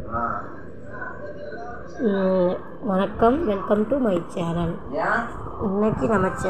ம், வணக்கம் welcome to my channel இன்னைக்கு நம்ம சே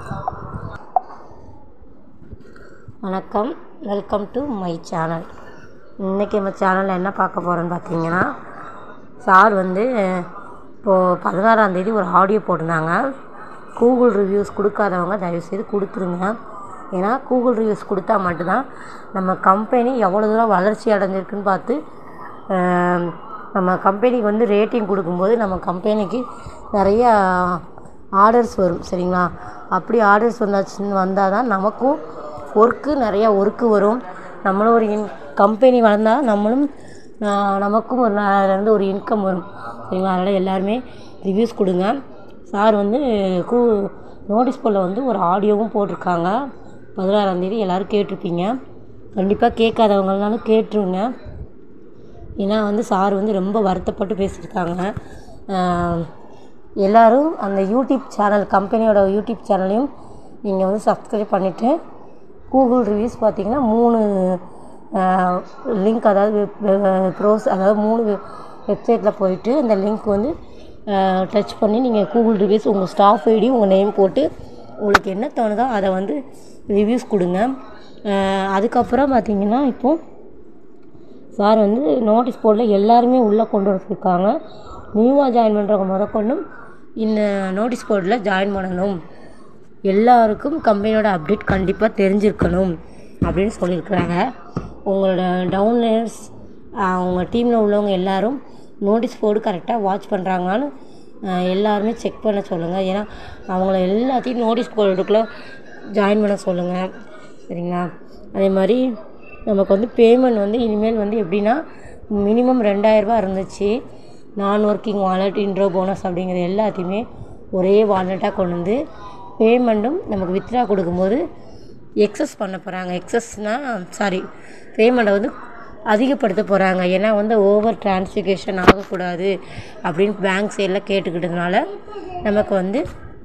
வணக்கம் வெல்கம் டு மை சேனல் இன்றைக்கி நம்ம சேனலில் என்ன பார்க்க போகிறோன்னு பார்த்தீங்கன்னா சார் வந்து இப்போது பதினாறாந்தேதி ஒரு ஆடியோ போட்டிருந்தாங்க கூகுள் ரிவ்யூஸ் கொடுக்காதவங்க தயவுசெய்து கொடுத்துருங்க ஏன்னா கூகுள் ரிவ்யூஸ் கொடுத்தா மட்டும்தான் நம்ம கம்பெனி எவ்வளோ தூரம் வளர்ச்சி அடைஞ்சிருக்குன்னு பார்த்து ஆம், நம்ம கம்பெனிக்கு வந்து ரேட்டிங் கொடுக்கும்போது நம்ம கம்பெனிக்கு நிறையா ஆர்டர்ஸ் வரும் சரிங்களா அப்படி ஆர்டர்ஸ் வந்தாச்சுன்னு வந்தால் தான் நமக்கும் ஒர்க்கு நிறையா ஒர்க்கு வரும் நம்மளும் ஒரு இன் கம்பெனி வளர்ந்தால் நம்மளும் ஆஹ், நமக்கும் ஒரு அதுலேருந்து ஒரு இன்கம் வரும் சரிங்களா அதனால் எல்லாருமே ரிவ்யூஸ் கொடுங்க சார் வந்து கூ நோட்டீஸ் போர்டில் வந்து ஒரு ஆடியோவும் போட்டிருக்காங்க பதினாறாந்தேதி எல்லோரும் கேட்டிருப்பீங்க கண்டிப்பாக கேட்காதவங்களாலும் கேட்டுருங்க ஏன்னா வந்து சார் வந்து ரொம்ப வருத்தப்பட்டு பேசியிருக்காங்க ஆஹ் எல்லாரும் அந்த யூடியூப் சேனல் கம்பெனியோட யூடியூப் சேனலையும் நீங்கள் வந்து சப்ஸ்கிரைப் பண்ணிவிட்டு கூகுள் ரிவ்யூஸ் பார்த்தீங்கன்னா மூணு லிங்க் அதாவது ப்ரோஸ் அதாவது மூணு வெப்சைட்டில் போயிட்டு அந்த லிங்க் வந்து டச் பண்ணி நீங்கள் கூகுள் ரிவ்யூஸ் உங்கள் ஸ்டாஃப் ஐடி உங்கள் நேம் போட்டு உங்களுக்கு என்ன தோணுதோ அதை வந்து ரிவ்யூஸ் கொடுங்க ஆஹ் அதுக்கப்புறம் பார்த்தீங்கன்னா இப்போது சார் வந்து நோட்டீஸ் போர்டில் எல்லாருமே உள்ளே கொண்டு வர சொல்லியிருக்காங்க நியூவாக ஜாயின் பண்ணுறவங்க முதற்கொண்டும் இந்த நோட்டீஸ் போர்டில் ஜாயின் பண்ணணும் எல்லாருக்கும் கம்பெனியோட அப்டேட் கண்டிப்பாக தெரிஞ்சிருக்கணும் அப்படின்னு சொல்லியிருக்கிறாங்க உங்களோட டவுன்லைனர்ஸ் உங்கள் டீமில் உள்ளவங்க எல்லாரும் நோட்டீஸ் போர்டு கரெக்டாக வாட்ச் பண்ணுறாங்களான்னு ஆஹ் எல்லாருமே செக் பண்ண சொல்லுங்கள் ஏன்னா அவங்கள எல்லாத்தையும் நோட்டீஸ் போர்டுக்குள்ளே ஜாயின் பண்ண சொல்லுங்கள் சரிங்களா அதே மாதிரி நமக்கு வந்து பேமெண்ட் வந்து இனிமேல் வந்து எப்படின்னா மினிமம் ரெண்டாயிரரூபா இருந்துச்சு நான் ஒர்க்கிங் வாலெட் இன்ட்ரோ போனஸ் அப்படிங்கிறது எல்லாத்தையுமே ஒரே வாலெட்டாக கொண்டு வந்து பேமெண்ட்டும் நமக்கு வித்ரா கொடுக்கும்போது எக்ஸஸ் பண்ண போகிறாங்க எக்ஸஸ்னால் சாரி பேமெண்ட்டை வந்து அதிகப்படுத்த போகிறாங்க ஏன்னா வந்து ஓவர் டிரான்ஸ்ஃபிகேஷன் ஆகக்கூடாது அப்படின்னு பேங்க் சைடில் கேட்டுக்கிட்டதுனால நமக்கு வந்து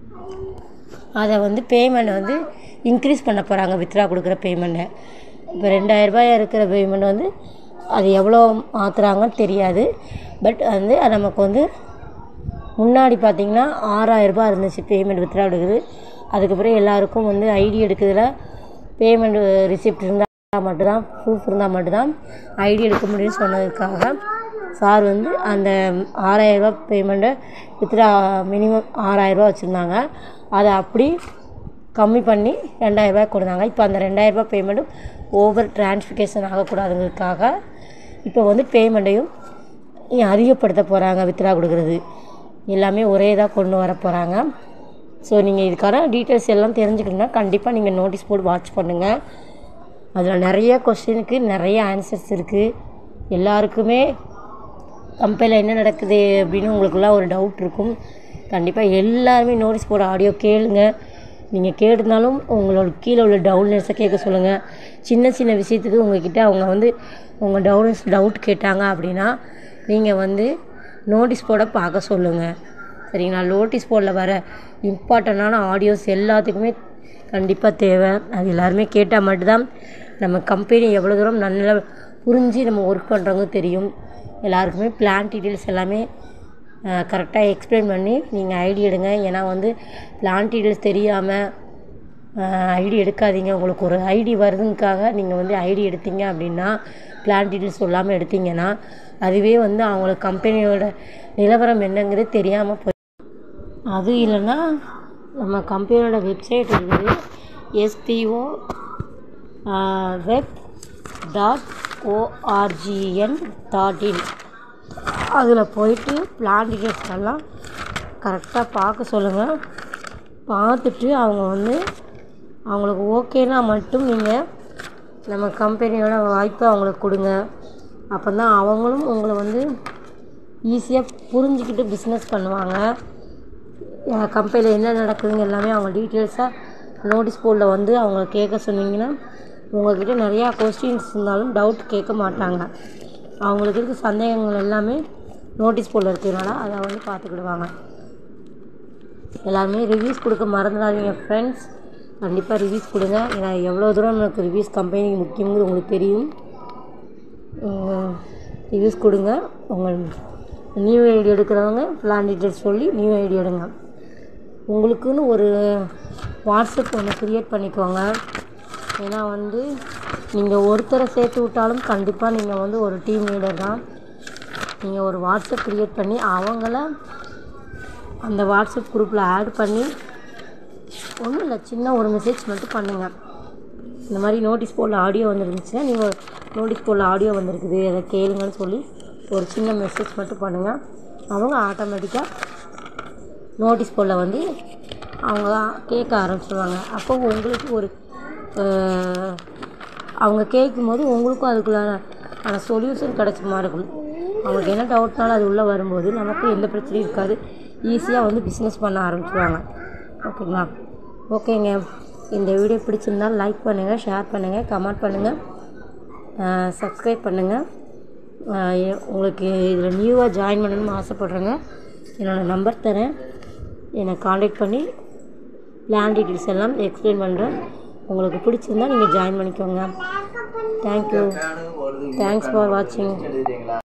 அதை வந்து பேமெண்ட் வந்து இன்க்ரீஸ் பண்ண போகிறாங்க வித்ரா கொடுக்குற பேமெண்ட்டை இப்போ ரெண்டாயிரரூபாய் இருக்கிற பேமெண்ட் வந்து அது எவ்வளோ மாற்றுறாங்கன்னு தெரியாது பட் வந்து அது நமக்கு வந்து முன்னாடி பார்த்தீங்கன்னா ஆறாயிரரூபா இருந்துச்சு பேமெண்ட் வித்ரா எடுக்குது அதுக்கப்புறம் எல்லாருக்கும் வந்து ஐடி எடுக்கிறதுல பேமெண்ட் ரிசிப்ட் இருந்தால் மட்டும்தான் ப்ரூஃப் இருந்தால் மட்டும்தான் ஐடி எடுக்க முடியும்னு சொன்னதுக்காக சார் வந்து அந்த ஆறாயிரரூபா பேமெண்ட்டை வித்ரா மினிமம் ஆறாயிரரூபா வச்சுருந்தாங்க அதை அப்படி கம்மி பண்ணி ரெண்டாயிரரூபா கொடுத்தாங்க இப்போ அந்த ரெண்டாயிரரூபா பேமெண்ட்டும் ஓவர் டிரான்ஸ்ஃபிகேஷன் ஆகக்கூடாதுங்கிறதுக்காக இப்போ வந்து பேமெண்ட்டையும் அதிகப்படுத்த போகிறாங்க வித்ரா கொடுக்குறது எல்லாமே ஒரே இதாக கொண்டு வர போகிறாங்க ஸோ நீங்கள் இதுக்கான டீட்டெயில்ஸ் எல்லாம் தெரிஞ்சுக்கணுன்னா கண்டிப்பாக நீங்கள் நோட்டீஸ் போர்டு வாட்ச் பண்ணுங்கள் அதில் நிறைய கொஸ்டினுக்கு நிறைய ஆன்சர்ஸ் இருக்குது எல்லாருக்குமே கம்பெனியில் என்ன நடக்குது அப்படின்னு உங்களுக்குலாம் ஒரு டவுட் இருக்கும் கண்டிப்பாக எல்லாருமே நோட்டீஸ் போர்டு ஆடியோ கேளுங்க நீங்கள் கேட்டிருந்தாலும் உங்களோட கீழே உள்ள டவுன்லெஸை கேட்க சொல்லுங்கள் சின்ன சின்ன விஷயத்துக்கு உங்ககிட்ட அவங்க வந்து உங்கள் டவுன்லெஸ் டவுட் கேட்டாங்க அப்படின்னா நீங்கள் வந்து நோட்டீஸ் போர்டை பார்க்க சொல்லுங்கள் சரிங்களா நோட்டீஸ் போர்டில் வர இம்பார்ட்டண்ட்டான ஆடியோஸ் எல்லாத்துக்குமே கண்டிப்பாக தேவை அது எல்லாருமே கேட்டால் மட்டும்தான் நம்ம கம்பெனி எவ்வளோ தூரம் நல்லா புரிஞ்சு நம்ம ஒர்க் பண்ணுறவங்க தெரியும் எல்லாருக்குமே பிளான் டீட்டெயில்ஸ் எல்லாமே கரெக்டாக எக்ஸ்பிளைன் பண்ணி நீங்கள் ஐடி எடுங்க ஏன்னா வந்து பிளான் டீட்டெயில்ஸ் தெரியாமல் ஐடி எடுக்காதீங்க உங்களுக்கு ஒரு ஐடி வருதுங்காக நீங்கள் வந்து ஐடி எடுத்தீங்க அப்படின்னா பிளான் டீட்டெயில்ஸ் சொல்லாமல் எடுத்தீங்கன்னா அதுவே வந்து அவங்களுக்கு கம்பெனியோட நிலவரம் என்னங்கிறது தெரியாமல் போய் அது இல்லைன்னா நம்ம கம்பெனியோட வெப்சைட் இருக்குது SPO web dot ORGN dot in அதில் போயிட்டு பிளான் டீட்டெயில்ஸ் எல்லாம் கரெக்டாக பார்க்க சொல்லுங்கள் பார்த்துட்டு அவங்க வந்து அவங்களுக்கு ஓகேனா மட்டும் நீங்கள் நம்ம கம்பெனியோட வாய்ப்பை அவங்களுக்கு கொடுங்க அப்போ தான் அவங்களும் உங்களை வந்து ஈஸியாக புரிஞ்சுக்கிட்டு பிஸ்னஸ் பண்ணுவாங்க கம்பெனியில் என்ன நடக்குதுங்க எல்லாமே அவங்க டீட்டெயில்ஸாக நோட்டீஸ் போர்டில் வந்து அவங்க கேட்க சொன்னீங்கன்னா உங்கள்கிட்ட நிறையா கொஸ்டின்ஸ் இருந்தாலும் டவுட் கேட்க மாட்டாங்க அவங்களுக்கு இருக்க சந்தேகங்கள் எல்லாமே நோட்டீஸ் போர்டில் இருக்கிறதுனால அதை வந்து பார்த்துக்கிடுவாங்க எல்லாருமே ரிவ்யூஸ் கொடுக்க மறந்துடாதீங்க ஃப்ரெண்ட்ஸ் கண்டிப்பாக ரிவ்யூஸ் கொடுங்க ஏன்னா எவ்வளோ தூரம் எனக்கு ரிவ்யூஸ் கம்பெனிக்கு முக்கியங்கிறது உங்களுக்கு தெரியும் ரிவ்யூஸ் கொடுங்க உங்கள் நியூ ஐடி எடுக்கிறவங்க பிளான் டீட்டெயில்ஸ் சொல்லி நியூ ஐடி எடுங்க உங்களுக்குன்னு ஒரு வாட்ஸ்அப் ஒன்று க்ரியேட் பண்ணிக்கோங்க ஏன்னா வந்து நீங்கள் ஒருத்தரை சேர்த்து விட்டாலும் கண்டிப்பாக நீங்கள் வந்து ஒரு டீம் லீடர் தான் நீங்கள் ஒரு வாட்ஸ்அப் க்ரியேட் பண்ணி அவங்கள அந்த வாட்ஸ்அப் குரூப்பில் ஆட் பண்ணி ஒன்றும் இல்லை சின்ன ஒரு மெசேஜ் மட்டும் பண்ணுங்கள் இந்த மாதிரி நோட்டீஸ் போர்டில் ஆடியோ வந்துருந்துச்சுன்னா நீங்கள் நோட்டீஸ் போர்டில் ஆடியோ வந்திருக்குது அதை கேளுங்கன்னு சொல்லி ஒரு சின்ன மெசேஜ் மட்டும் பண்ணுங்கள் அவங்க ஆட்டோமேட்டிக்காக நோட்டீஸ் போர்டில் வந்து அவங்க கேட்க ஆரம்பிச்சிடுவாங்க அப்போ உங்களுக்கு ஒரு அஹ், அவங்க கேட்கும்போது உங்களுக்கும் அதுக்குள்ளான ஆன சொல்யூஷன் கிடைச்ச மாதிரி இருக்கும் அவங்களுக்கு என்ன டவுட்னாலும் அது உள்ளே வரும்போது நமக்கு எந்த பிரச்சனையும் இருக்காது ஈஸியாக வந்து பிஸ்னஸ் பண்ண ஆரம்பிச்சிடுவாங்க ஓகேங்களா ஓகேங்க இந்த வீடியோ பிடிச்சிருந்தால் லைக் பண்ணுங்கள் ஷேர் பண்ணுங்கள் கமெண்ட் பண்ணுங்கள் சப்ஸ்கிரைப் பண்ணுங்கள் உங்களுக்கு இதில் நியூவாக ஜாயின் பண்ணணும்னு ஆசைப்பட்றேங்க என்னோடய நம்பர் தரேன் என்னை காண்டாக்ட் பண்ணி பிளான் டீட்டெயில்ஸ் எல்லாம் எக்ஸ்பிளைன் பண்ணுறேன் உங்களுக்கு பிடிச்சிருந்தா நீங்கள் ஜாயின் பண்ணிக்கோங்க தேங்க்யூ தேங்க்ஸ் ஃபார் வாட்சிங்